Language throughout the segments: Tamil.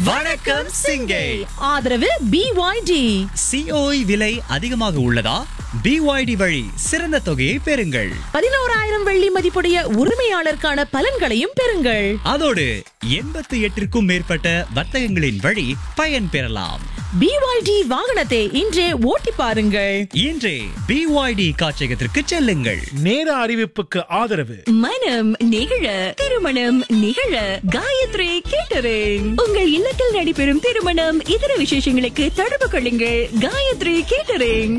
வணக்கம் சிங்கை ஆதரவு பிஒய்டி சிஓஇ விலை அதிகமாக உள்ளதா பிஒய்டி வழி சிறந்த தொகையை பெறுங்கள் பதினோராயிரம் வெள்ளி மதிப்புடைய உரிமையாளருக்கான பலன்களையும் பெறுங்கள் அதோடு எண்பத்தி எட்டிற்கும் மேற்பட்ட வர்த்தகங்களின் வழி பயன் பெறலாம் பிஒய்டி வாகனத்தை இன்றே ஓட்டி பாருங்கள் இன்றே பிஒய்டி காட்சியகத்திற்கு செல்லுங்கள் நேர அறிவிப்புக்கு ஆதரவு மனம் நிகழ திருமணம் நிகழ காயத்ரி கேட்டரிங் உங்கள் இல்லத்தில் நடைபெறும் திருமணம் இதர விசேஷங்களுக்கு தொடர்பு கொள்ளுங்கள் காயத்ரி கேட்டரிங்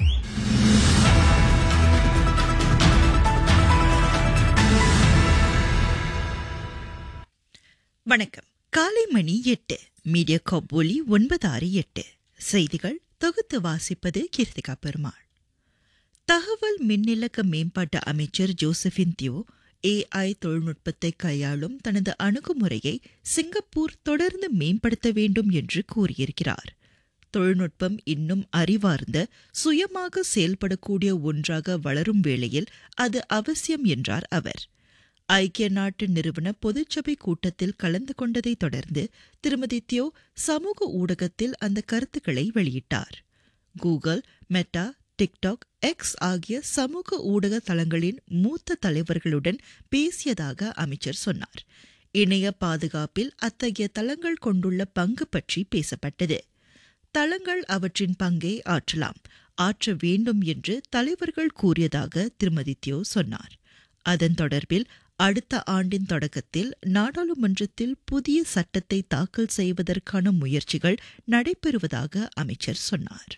வணக்கம் காலை மணி எட்டு மீடியா காப் ஒலி ஒன்பது ஆறு எட்டு செய்திகள் தொகுத்து வாசிப்பது கீர்த்திகா பெருமாள் தகவல் மின்னிலக்க மேம்பாட்டு அமைச்சர் ஜோசபின் தியோ ஏஐ தொழில்நுட்பத்தை கையாளும் தனது அணுகுமுறையை சிங்கப்பூர் தொடர்ந்து மேம்படுத்த வேண்டும் என்று கூறியிருக்கிறார் தொழில்நுட்பம் இன்னும் அறிவார்ந்த சுயமாக செயல்படக்கூடிய ஒன்றாக வளரும் வேளையில் அது அவசியம் என்றார் அவர் ஐக்கிய நாட்டு நிறுவன பொதுச்சபை கூட்டத்தில் கலந்து கொண்டதைத் தொடர்ந்து திருமதி தியோ சமூக ஊடகத்தில் அந்த கருத்துக்களை வெளியிட்டார் கூகுள் மெட்டா டிக்டாக் எக்ஸ் ஆகிய சமூக ஊடக தளங்களின் மூத்த தலைவர்களுடன் பேசியதாக அமைச்சர் சொன்னார் இணைய பாதுகாப்பில் அத்தகைய தளங்கள் கொண்டுள்ள பங்கு பற்றி பேசப்பட்டது தளங்கள் அவற்றின் பங்கை ஆற்றலாம் ஆற்ற வேண்டும் என்று தலைவர்கள் கூறியதாக திருமதி தியோ சொன்னார் அதன் தொடர்பில் அடுத்த ஆண்டின் தொடக்கத்தில் நாடாளுமன்றத்தில் புதிய சட்டத்தை தாக்கல் செய்வதற்கான முயற்சிகள் நடைபெறுவதாக அமைச்சர் சொன்னார்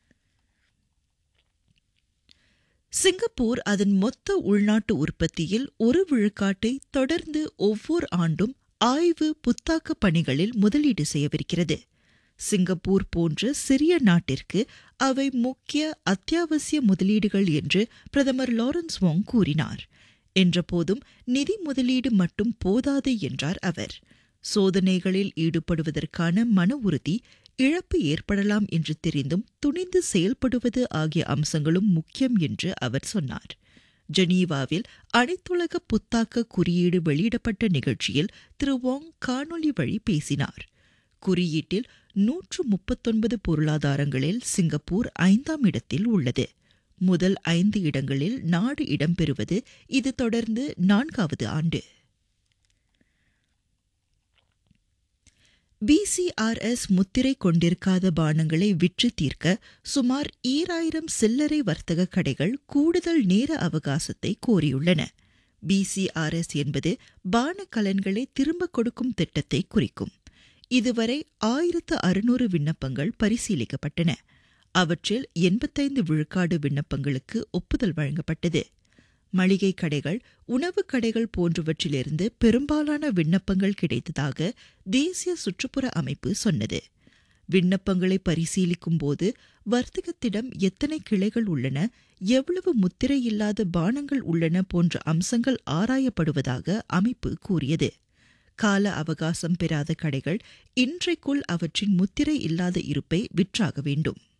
சிங்கப்பூர் அதன் மொத்த உள்நாட்டு உற்பத்தியில் ஒரு விழுக்காட்டை தொடர்ந்து ஒவ்வொரு ஆண்டும் ஆய்வு புத்தாக்க பணிகளில் முதலீடு செய்யவிருக்கிறது சிங்கப்பூர் போன்ற சிறிய நாட்டிற்கு அவை முக்கிய அத்தியாவசிய முதலீடுகள் என்று பிரதமர் லாரன்ஸ் வாங் கூறினார் என்றபோதும் நிதி முதலீடு மட்டும் போதாது என்றார் அவர் சோதனைகளில் ஈடுபடுவதற்கான மன உறுதி இழப்பு ஏற்படலாம் என்று தெரிந்தும் துணிந்து செயல்படுவது ஆகிய அம்சங்களும் முக்கியம் என்று அவர் சொன்னார் ஜெனீவாவில் அனைத்துலக புத்தாக்க குறியீடு வெளியிடப்பட்ட நிகழ்ச்சியில் திரு வாங் காணொலி வழி பேசினார் குறியீட்டில் நூற்று முப்பத்தொன்பது பொருளாதாரங்களில் சிங்கப்பூர் ஐந்தாம் இடத்தில் உள்ளது முதல் ஐந்து இடங்களில் நாடு இடம்பெறுவது இது தொடர்ந்து நான்காவது ஆண்டு பிசிஆர்எஸ் முத்திரை கொண்டிருக்காத பானங்களை விற்று தீர்க்க சுமார் ஈராயிரம் சில்லறை வர்த்தக கடைகள் கூடுதல் நேர அவகாசத்தை கோரியுள்ளன பிசிஆர்எஸ் என்பது பான கலன்களை திரும்ப கொடுக்கும் திட்டத்தை குறிக்கும் இதுவரை ஆயிரத்து அறுநூறு விண்ணப்பங்கள் பரிசீலிக்கப்பட்டன அவற்றில் எண்பத்தைந்து விழுக்காடு விண்ணப்பங்களுக்கு ஒப்புதல் வழங்கப்பட்டது மளிகை கடைகள் உணவு கடைகள் போன்றவற்றிலிருந்து பெரும்பாலான விண்ணப்பங்கள் கிடைத்ததாக தேசிய சுற்றுப்புற அமைப்பு சொன்னது விண்ணப்பங்களை பரிசீலிக்கும் போது வர்த்தகத்திடம் எத்தனை கிளைகள் உள்ளன எவ்வளவு முத்திரை இல்லாத பானங்கள் உள்ளன போன்ற அம்சங்கள் ஆராயப்படுவதாக அமைப்பு கூறியது கால அவகாசம் பெறாத கடைகள் இன்றைக்குள் அவற்றின் முத்திரை இல்லாத இருப்பை விற்றாக வேண்டும்